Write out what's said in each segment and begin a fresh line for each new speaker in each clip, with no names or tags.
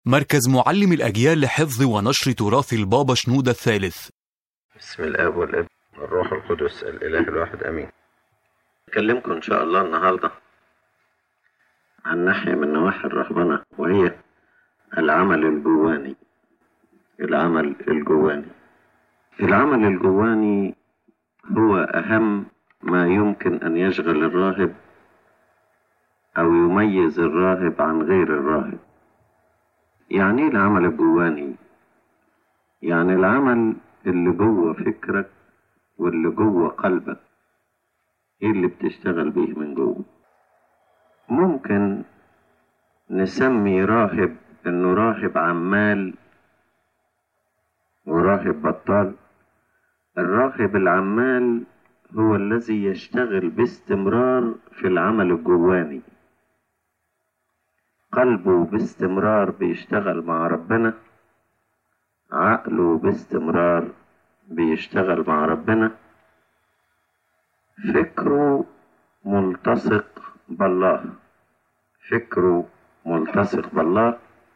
مركز معلم الأجيال لحفظ ونشر تراث البابا شنودة الثالث
بسم الاب والابن والروح القدس الاله الواحد امين اكلمكم ان شاء الله النهارده عن ناحيه من نواحي الرهبنه وهي العمل الجواني العمل الجواني العمل الجواني هو اهم ما يمكن ان يشغل الراهب او يميز الراهب عن غير الراهب يعني ايه العمل الجواني يعني العمل اللي جوه فكرك واللي جوه قلبك ايه اللي بتشتغل بيه من جوه ممكن نسمي راهب انه راهب عمال وراهب بطال الراهب العمال هو الذي يشتغل باستمرار في العمل الجواني قلبه باستمرار بيشتغل مع ربنا عقله باستمرار بيشتغل مع ربنا فكره ملتصق بالله فكره ملتصق بالله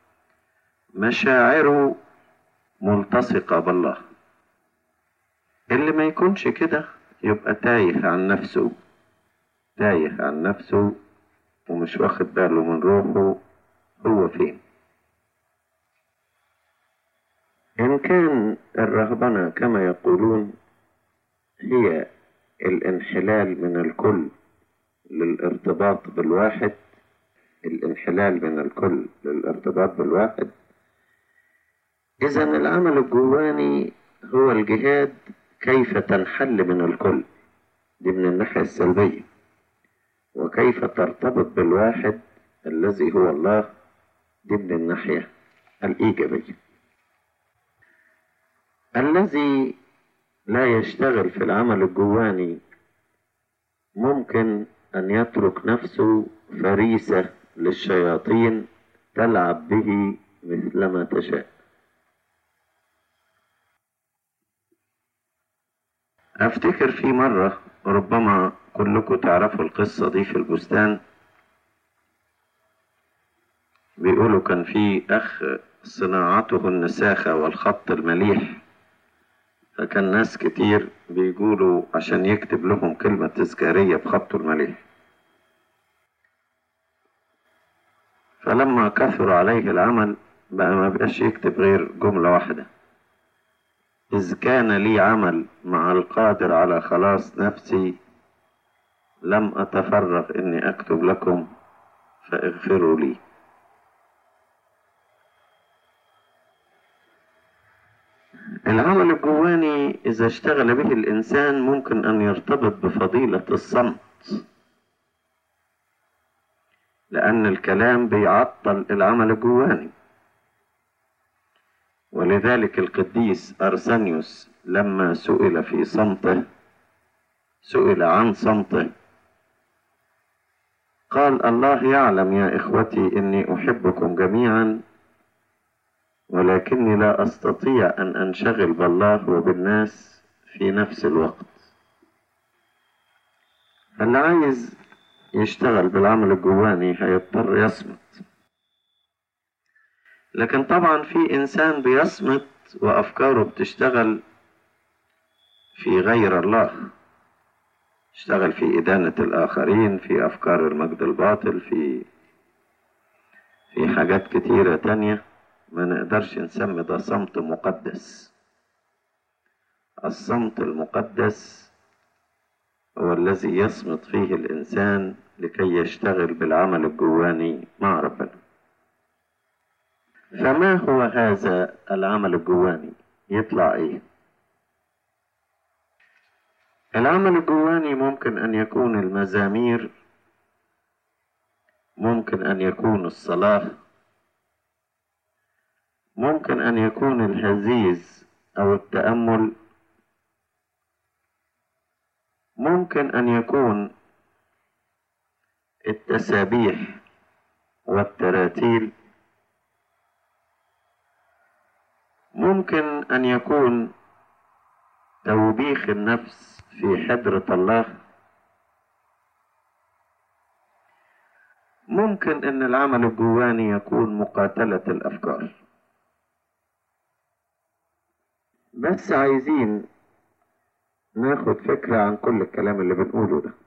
مشاعره ملتصقة بالله اللي ما يكونش كده يبقى تايه عن نفسه تايه عن نفسه ومش واخد باله من روحه هو فين إن كان الرهبنة كما يقولون هي الانحلال من الكل للارتباط بالواحد الانحلال من الكل للارتباط بالواحد إذا العمل الجواني هو الجهاد كيف تنحل من الكل دي من الناحية السلبية وكيف ترتبط بالواحد الذي هو الله دي من الناحية الإيجابية الذي لا يشتغل في العمل الجواني ممكن أن يترك نفسه فريسة للشياطين تلعب به مثلما تشاء أفتكر في مرة ربما كلكم تعرفوا القصة دي في البستان بيقولوا كان في أخ صناعته النساخة والخط المليح فكان ناس كتير بيقولوا عشان يكتب لهم كلمة تذكارية بخطه المليح فلما كثر عليه العمل بقى ما بقاش يكتب غير جملة واحدة إذ كان لي عمل مع القادر على خلاص نفسي لم أتفرغ إني أكتب لكم فاغفروا لي العمل الجواني إذا اشتغل به الإنسان ممكن أن يرتبط بفضيلة الصمت لأن الكلام بيعطل العمل الجواني ولذلك القديس أرسنيوس لما سئل في صمته سئل عن صمته قال الله يعلم يا إخوتي إني أحبكم جميعا ولكني لا أستطيع أن أنشغل بالله وبالناس في نفس الوقت اللي عايز يشتغل بالعمل الجواني هيضطر يصمت لكن طبعا في إنسان بيصمت وأفكاره بتشتغل في غير الله اشتغل في إدانة الآخرين في أفكار المجد الباطل في في حاجات كتيرة تانية ما نقدرش نسمي ده صمت مقدس الصمت المقدس هو الذي يصمت فيه الإنسان لكي يشتغل بالعمل الجواني مع ربنا فما هو هذا العمل الجواني يطلع ايه العمل الجواني ممكن ان يكون المزامير ممكن ان يكون الصلاه ممكن أن يكون الهزيز أو التأمل ممكن أن يكون التسابيح والتراتيل ممكن أن يكون توبيخ النفس في حضرة الله ممكن ان العمل الجواني يكون مقاتلة الافكار بس عايزين ناخد فكرة عن كل الكلام اللي بنقوله ده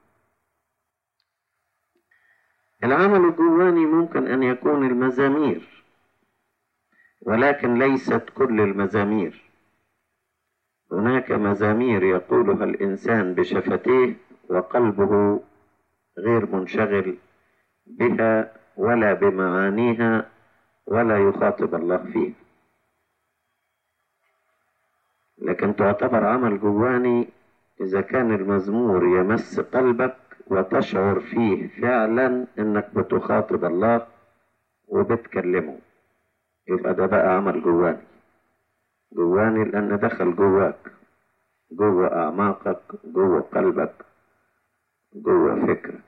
العمل الجواني ممكن ان يكون المزامير ولكن ليست كل المزامير هناك مزامير يقولها الانسان بشفتيه وقلبه غير منشغل بها ولا بمعانيها ولا يخاطب الله فيها لكن تعتبر عمل جواني إذا كان المزمور يمس قلبك وتشعر فيه فعلا إنك بتخاطب الله وبتكلمه يبقى ده بقى عمل جواني جواني لأن دخل جواك جوه أعماقك جوه قلبك جوه فكرك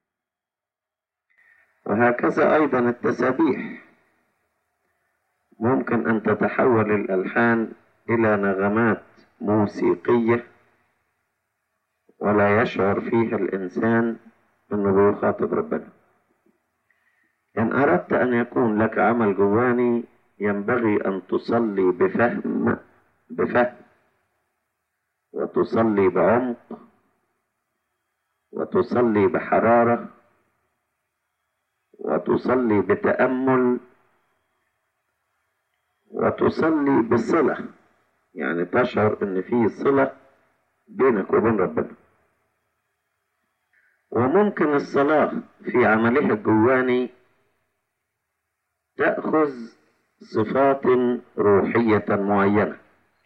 وهكذا أيضا التسابيح ممكن أن تتحول الألحان إلى نغمات موسيقية ولا يشعر فيها الإنسان أنه بيخاطب ربنا إن أردت أن يكون لك عمل جواني ينبغي أن تصلي بفهم بفهم وتصلي بعمق وتصلي بحرارة وتصلي بتأمل وتصلي بصلة يعني تشعر ان في صلة بينك وبين ربنا وممكن الصلاة في عملها الجواني تأخذ صفات روحية معينة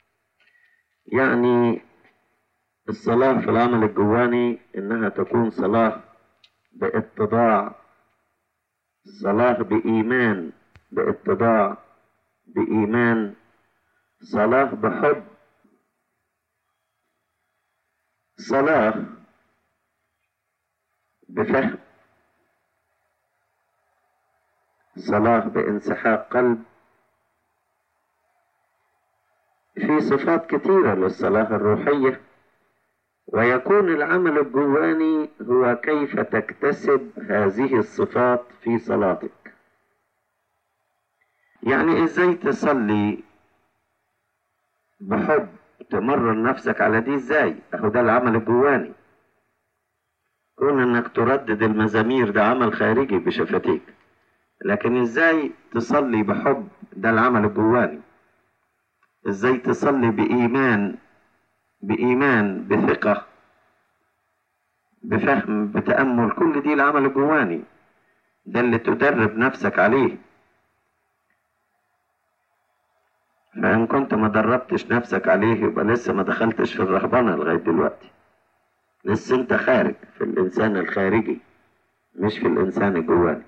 يعني الصلاة في العمل الجواني إنها تكون صلاة باتضاع صلاة بإيمان باتضاع بإيمان صلاة بحب صلاة بفهم صلاة بانسحاق قلب في صفات كثيرة للصلاة الروحية ويكون العمل الجواني هو كيف تكتسب هذه الصفات في صلاتك يعني ازاي تصلي بحب تمرن نفسك على دي ازاي اهو ده العمل الجواني كون انك تردد المزامير ده عمل خارجي بشفتيك لكن ازاي تصلي بحب ده العمل الجواني ازاي تصلي بايمان بايمان بثقه بفهم بتامل كل دي العمل الجواني ده اللي تدرب نفسك عليه فإن كنت ما دربتش نفسك عليه يبقى لسه ما دخلتش في الرهبنة لغاية دلوقتي لسه انت خارج في الإنسان الخارجي مش في الإنسان الجواني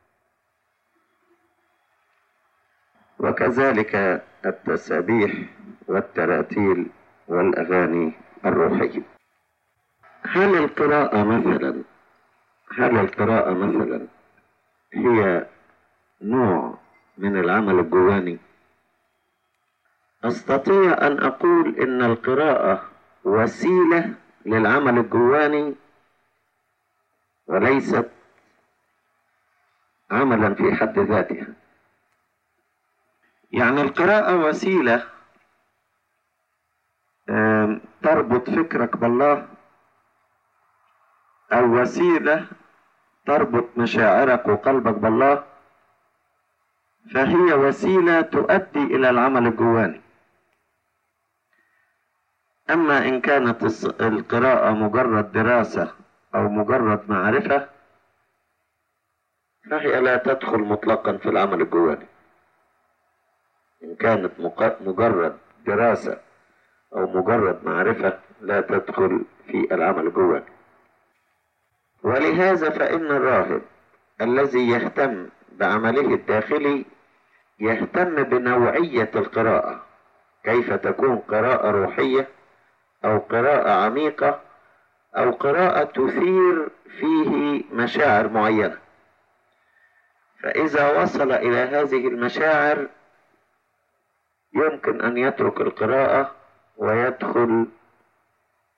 وكذلك التسابيح والتراتيل والأغاني الروحية هل القراءة مثلا هل القراءة مثلا هي نوع من العمل الجواني أستطيع أن أقول إن القراءة وسيلة للعمل الجواني وليست عملا في حد ذاتها يعني القراءة وسيلة تربط فكرك بالله أو وسيلة تربط مشاعرك وقلبك بالله فهي وسيلة تؤدي إلى العمل الجواني أما إن كانت القراءة مجرد دراسة أو مجرد معرفة فهي لا تدخل مطلقا في العمل الجواني إن كانت مجرد دراسة أو مجرد معرفة لا تدخل في العمل الجواني ولهذا فإن الراهب الذي يهتم بعمله الداخلي يهتم بنوعية القراءة كيف تكون قراءة روحية أو قراءة عميقة أو قراءة تثير فيه مشاعر معينة فإذا وصل إلى هذه المشاعر يمكن أن يترك القراءة ويدخل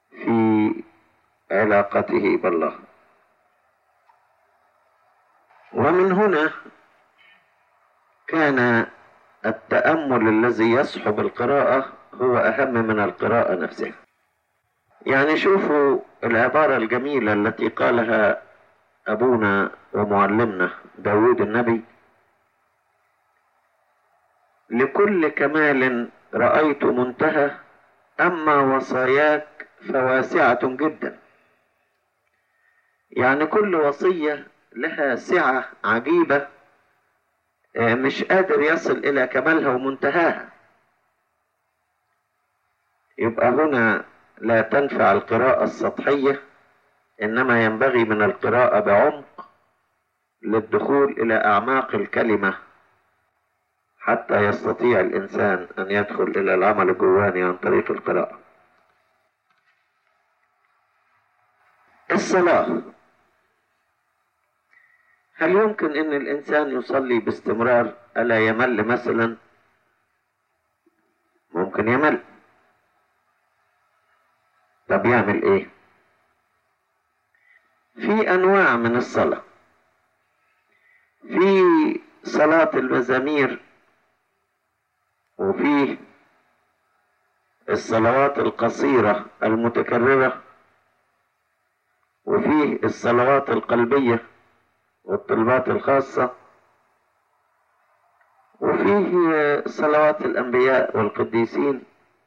في علاقته بالله ومن هنا كان التأمل الذي يصحب القراءة هو أهم من القراءة نفسها يعني شوفوا العبارة الجميلة التي قالها أبونا ومعلمنا داود النبي لكل كمال رأيت منتهى أما وصاياك فواسعة جدا يعني كل وصية لها سعة عجيبة مش قادر يصل إلى كمالها ومنتهاها يبقى هنا لا تنفع القراءة السطحية إنما ينبغي من القراءة بعمق للدخول إلى أعماق الكلمة حتى يستطيع الإنسان أن يدخل إلى العمل الجواني عن طريق القراءة الصلاة هل يمكن أن الإنسان يصلي باستمرار ألا يمل مثلا ممكن يمل طب يعمل ايه في انواع من الصلاة في صلاة المزامير وفي الصلوات القصيرة المتكررة وفيه الصلوات القلبية والطلبات الخاصة وفيه صلوات الأنبياء والقديسين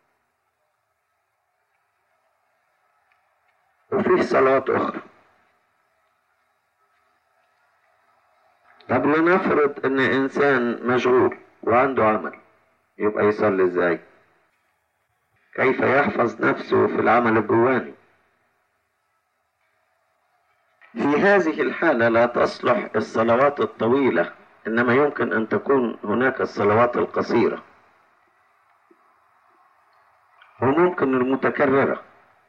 وفيه صلوات أخرى طب لنفرض إن إنسان مشغول وعنده عمل يبقى يصلي إزاي؟ كيف يحفظ نفسه في العمل الجواني؟ في هذه الحالة لا تصلح الصلوات الطويلة إنما يمكن أن تكون هناك الصلوات القصيرة وممكن المتكررة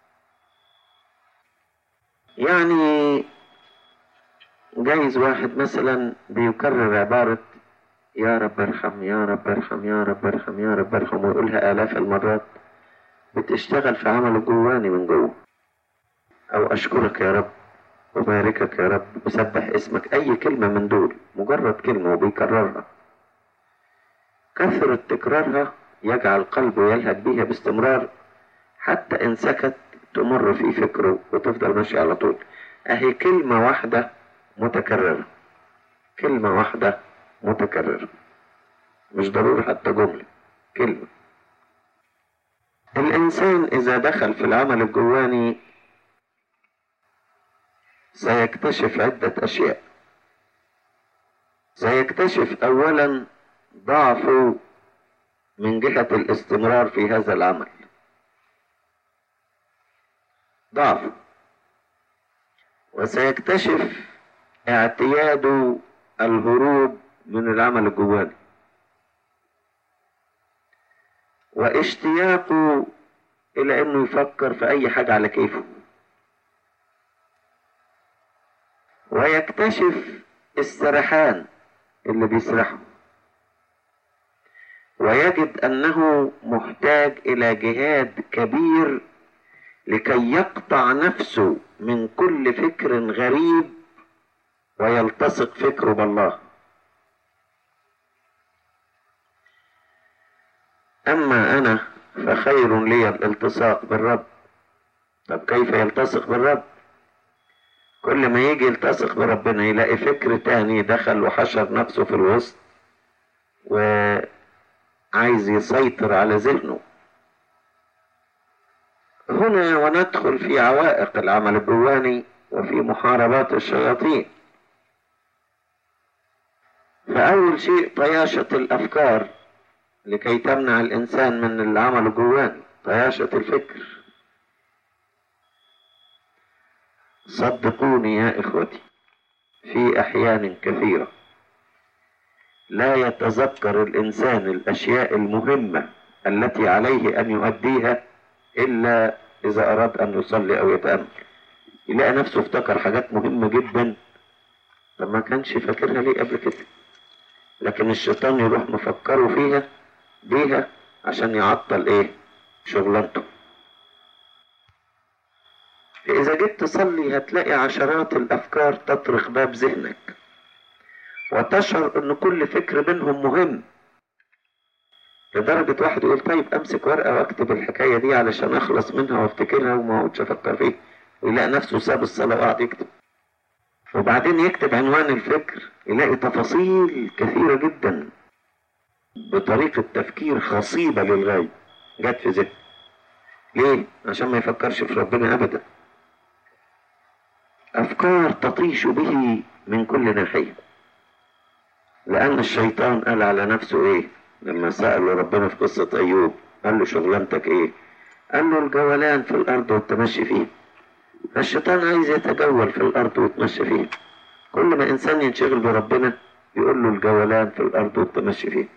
يعني جايز واحد مثلا بيكرر عبارة يا رب ارحم يا رب ارحم يا رب ارحم يا رب ارحم ويقولها آلاف المرات بتشتغل في عمله جواني من جوه أو أشكرك يا رب وباركك يا رب وسبح اسمك أي كلمة من دول مجرد كلمة وبيكررها كثرة تكرارها يجعل قلبه يلهج بيها باستمرار حتى إن سكت تمر في فكره وتفضل ماشي على طول أهي كلمة واحدة متكررة كلمة واحدة متكررة مش ضروري حتى جملة كلمة الإنسان إذا دخل في العمل الجواني سيكتشف عدة أشياء سيكتشف أولا ضعفه من جهة الاستمرار في هذا العمل ضعفه وسيكتشف اعتياده الهروب من العمل الجواني واشتياقه إلى إنه يفكر في أي حاجة على كيفه ويكتشف السرحان اللي بيسرحه ويجد أنه محتاج إلى جهاد كبير لكي يقطع نفسه من كل فكر غريب ويلتصق فكره بالله أما أنا فخير لي الالتصاق بالرب طب كيف يلتصق بالرب كل ما يجي يلتصق بربنا يلاقي فكر تاني دخل وحشر نفسه في الوسط وعايز يسيطر على ذهنه هنا وندخل في عوائق العمل الجواني وفي محاربات الشياطين فأول شيء طياشة الأفكار لكي تمنع الإنسان من العمل الجواني طياشة الفكر صدقوني يا إخوتي في أحيان كثيرة لا يتذكر الإنسان الأشياء المهمة التي عليه أن يؤديها إلا إذا أراد أن يصلي أو يتأمل يلاقي نفسه افتكر حاجات مهمة جدا طب ما كانش فاكرها ليه قبل كده لكن الشيطان يروح مفكره فيها بيها عشان يعطل ايه شغلانته إذا جيت تصلي هتلاقي عشرات الأفكار تطرق باب ذهنك وتشعر ان كل فكر منهم مهم لدرجة واحد يقول طيب امسك ورقة واكتب الحكاية دي علشان اخلص منها وافتكرها وما اقعدش افكر فيها ويلاقي نفسه ساب الصلاة وقعد يكتب وبعدين يكتب عنوان الفكر يلاقي تفاصيل كثيرة جدا بطريقة تفكير خصيبة للغاية جت في ذهنه ليه؟ عشان ما يفكرش في ربنا أبدا أفكار تطيش به من كل ناحية لأن الشيطان قال على نفسه إيه؟ لما سأل ربنا في قصة أيوب قال له شغلانتك إيه؟ قال له الجولان في الأرض والتمشي فيه فالشيطان عايز يتجول في الأرض ويتمشى فيه كل ما إنسان ينشغل بربنا يقول له الجولان في الأرض والتمشي فيه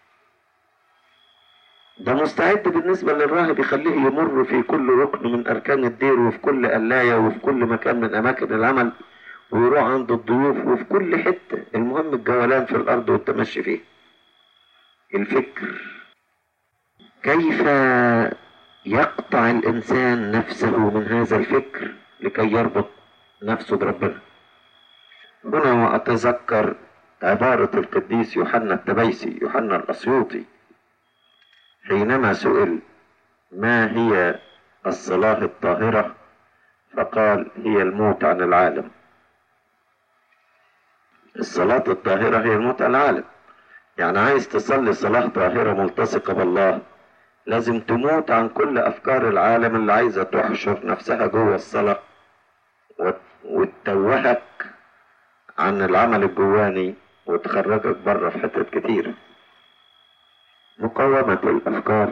ده مستعد بالنسبة للراهب يخليه يمر في كل ركن من أركان الدير وفي كل قلاية وفي كل مكان من أماكن العمل ويروح عند الضيوف وفي كل حتة المهم الجولان في الأرض والتمشي فيه الفكر كيف يقطع الإنسان نفسه من هذا الفكر لكي يربط نفسه بربنا هنا وأتذكر عبارة القديس يوحنا التبيسي يوحنا الأسيوطي حينما سئل ما هي الصلاة الطاهرة فقال هي الموت عن العالم الصلاة الطاهرة هي الموت عن العالم يعني عايز تصلي صلاة طاهرة ملتصقة بالله لازم تموت عن كل أفكار العالم اللي عايزة تحشر نفسها جوه الصلاة وتتوهك عن العمل الجواني وتخرجك بره في حتت كتيره مقاومة الأفكار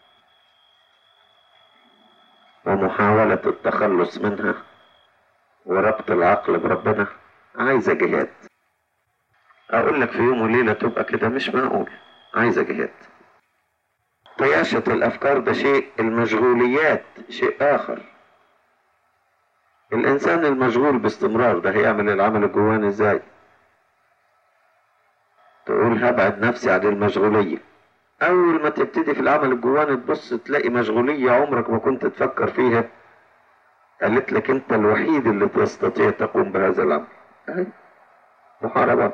ومحاولة التخلص منها وربط العقل بربنا عايزة جهاد أقول لك في يوم وليلة تبقى كده مش معقول عايزة جهاد طياشة الأفكار ده شيء المشغوليات شيء آخر الإنسان المشغول باستمرار ده هيعمل العمل الجواني إزاي تقول هبعد نفسي عن المشغولية أول ما تبتدي في العمل الجواني تبص تلاقي مشغولية عمرك ما كنت تفكر فيها قالت لك أنت الوحيد اللي تستطيع تقوم بهذا العمل أهي محاربات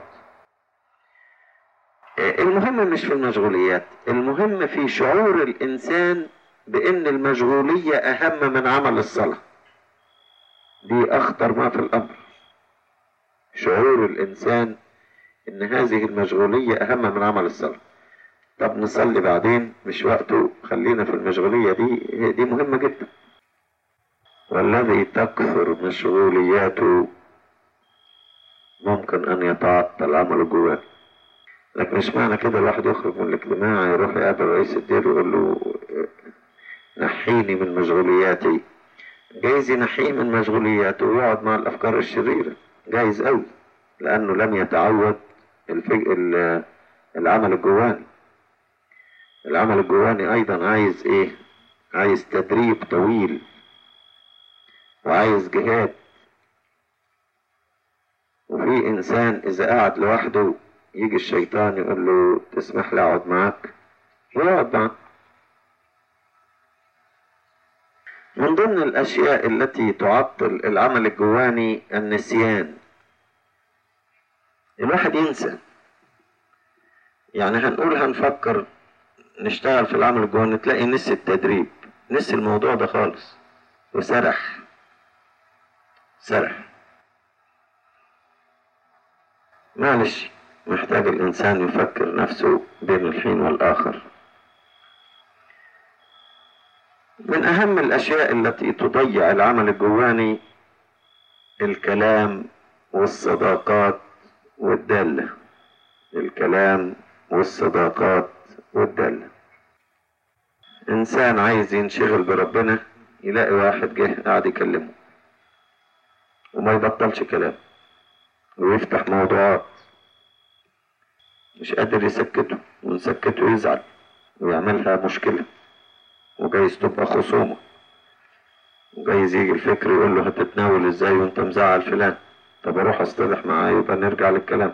المهم مش في المشغوليات المهم في شعور الإنسان بأن المشغولية أهم من عمل الصلاة دي أخطر ما في الأمر شعور الإنسان أن هذه المشغولية أهم من عمل الصلاة طب نصلي بعدين مش وقته خلينا في المشغولية دي دي مهمة جدا والذي تكثر مشغولياته ممكن أن يتعطل عمله جواه لكن مش معنى كده الواحد يخرج من الاجتماع يروح يقابل رئيس الدير ويقول له نحيني من مشغولياتي جايز ينحيه من مشغولياته ويقعد مع الأفكار الشريرة جايز أوي لأنه لم يتعود الفج... العمل الجواني العمل الجواني أيضا عايز إيه؟ عايز تدريب طويل وعايز جهاد وفي إنسان إذا قعد لوحده يجي الشيطان يقول له تسمح لي أقعد معاك ويقعد معاك من ضمن الأشياء التي تعطل العمل الجواني النسيان الواحد ينسى يعني هنقول هنفكر نشتغل في العمل الجواني تلاقي نسي التدريب نسي الموضوع ده خالص وسرح سرح معلش محتاج الإنسان يفكر نفسه بين الحين والآخر من أهم الأشياء التي تضيع العمل الجواني الكلام والصداقات والدالة الكلام والصداقات والدالة إنسان عايز ينشغل بربنا يلاقي واحد جه قاعد يكلمه وما يبطلش كلام ويفتح موضوعات مش قادر يسكته ونسكته يزعل ويعملها مشكلة وجايز تبقى خصومة وجايز يجي الفكر يقول له هتتناول ازاي وانت مزعل فلان طب اروح اصطلح معاه يبقى نرجع للكلام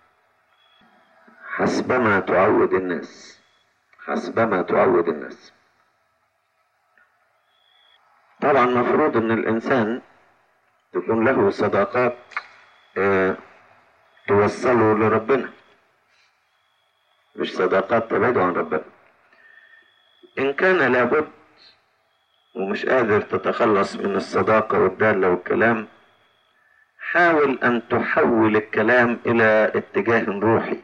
حسبما تعود الناس حسبما تعود الناس طبعا مفروض ان الانسان تكون له صداقات آه توصله لربنا مش صداقات تبعده عن ربنا إن كان لابد ومش قادر تتخلص من الصداقة والدالة والكلام حاول أن تحول الكلام إلى اتجاه روحي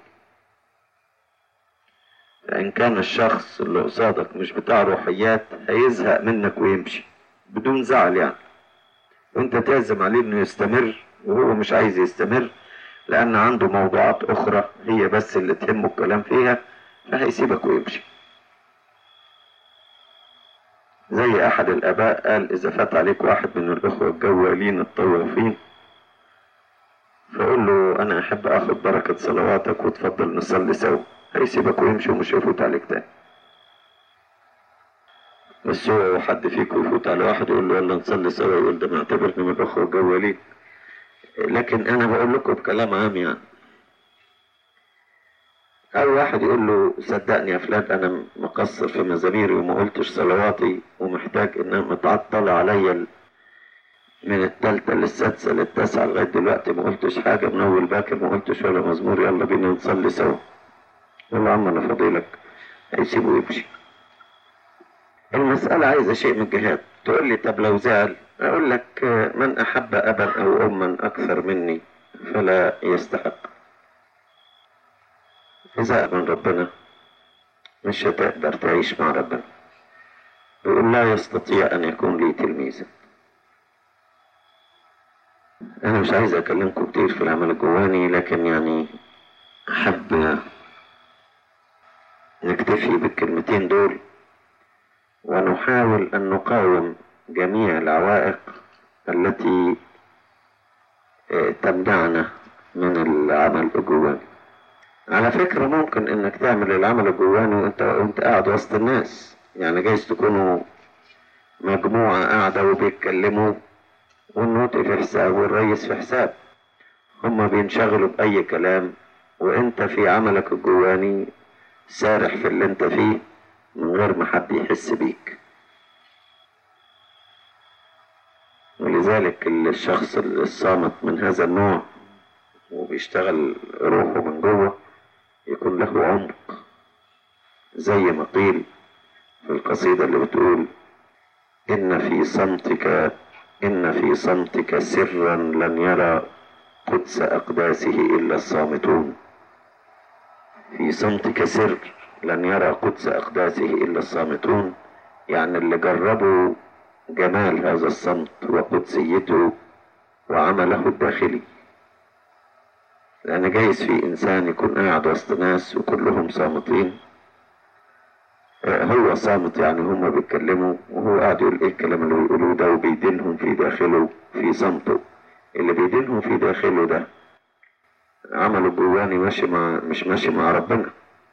فإن كان الشخص اللي قصادك مش بتاع روحيات هيزهق منك ويمشي بدون زعل يعني وانت تعزم عليه انه يستمر وهو مش عايز يستمر لان عنده موضوعات اخرى هي بس اللي تهمه الكلام فيها فهيسيبك ويمشي زي احد الاباء قال اذا فات عليك واحد من الاخوة الجوالين الطوافين فقول له انا احب اخد بركة صلواتك وتفضل نصلي سوا هيسيبك ويمشي ومش هيفوت عليك تاني بس هو حد فيكم يفوت على واحد يقول له يلا نصلي سوا يقول ده معتبرني من الاخوة الجوالين لكن انا بقول لكم بكلام عام يعني أو واحد يقول له صدقني يا فلان أنا مقصر في مزاميري وما قلتش صلواتي ومحتاج إن أنا متعطل عليا من التالتة للسادسة للتاسعة لغاية دلوقتي ما قلتش حاجة من أول باكر ما قلتش ولا مزمور يلا بينا نصلي سوا يقول له عم أنا فاضيلك هيسيبه يمشي المسألة عايزة شيء من الجهاد تقول لي طب لو زعل أقول لك من أحب أبا أو أما أكثر مني فلا يستحق إذا من ربنا مش هتقدر تعيش مع ربنا يقول لا يستطيع أن يكون لي تلميذا أنا مش عايز أكلمكم كتير في العمل الجواني لكن يعني أحب نكتفي بالكلمتين دول ونحاول أن نقاوم جميع العوائق التي تمنعنا من العمل الجواني على فكرة ممكن انك تعمل العمل الجواني وانت وانت قاعد وسط الناس يعني جايز تكونوا مجموعة قاعدة وبيتكلموا والنوطي في حساب والريس في حساب هما بينشغلوا بأي كلام وانت في عملك الجواني سارح في اللي انت فيه من غير ما حد يحس بيك ولذلك الشخص الصامت من هذا النوع وبيشتغل روحه من جوه يكون له عمق زي ما قيل في القصيدة اللي بتقول إن في صمتك إن في صمتك سرا لن يرى قدس أقداسه إلا الصامتون في صمتك سر لن يرى قدس أقداسه إلا الصامتون يعني اللي جربوا جمال هذا الصمت وقدسيته وعمله الداخلي لأن جايز في إنسان يكون قاعد وسط ناس وكلهم صامتين هو صامت يعني هما بيتكلموا وهو قاعد يقول ايه الكلام اللي بيقولوه ده وبيدينهم في داخله في صمته اللي بيدينهم في داخله ده عمله جواني ماشي مع مش ماشي مع ربنا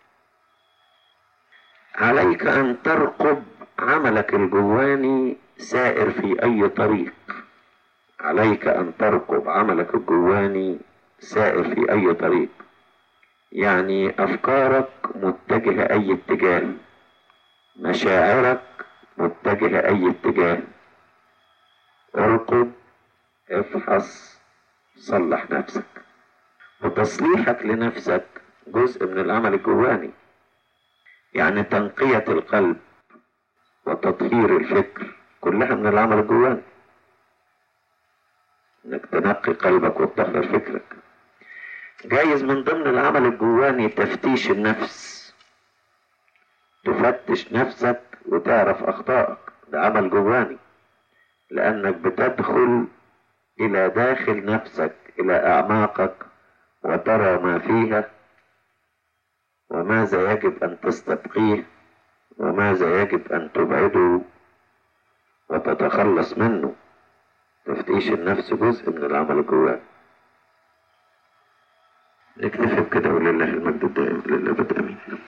عليك أن ترقب عملك الجواني سائر في أي طريق عليك أن ترقب عملك الجواني سائر في أي طريق يعني أفكارك متجهة أي اتجاه مشاعرك متجهة أي اتجاه ارقب افحص صلح نفسك وتصليحك لنفسك جزء من العمل الجواني يعني تنقية القلب وتطهير الفكر كلها من العمل الجواني انك تنقي قلبك وتطهر فكرك جايز من ضمن العمل الجواني تفتيش النفس تفتش نفسك وتعرف اخطائك ده عمل جواني لانك بتدخل الى داخل نفسك الى اعماقك وترى ما فيها وماذا يجب ان تستبقيه وماذا يجب ان تبعده وتتخلص منه تفتيش النفس جزء من العمل الجواني نكتفي بكده ولله المجد الدائم لله بدء امين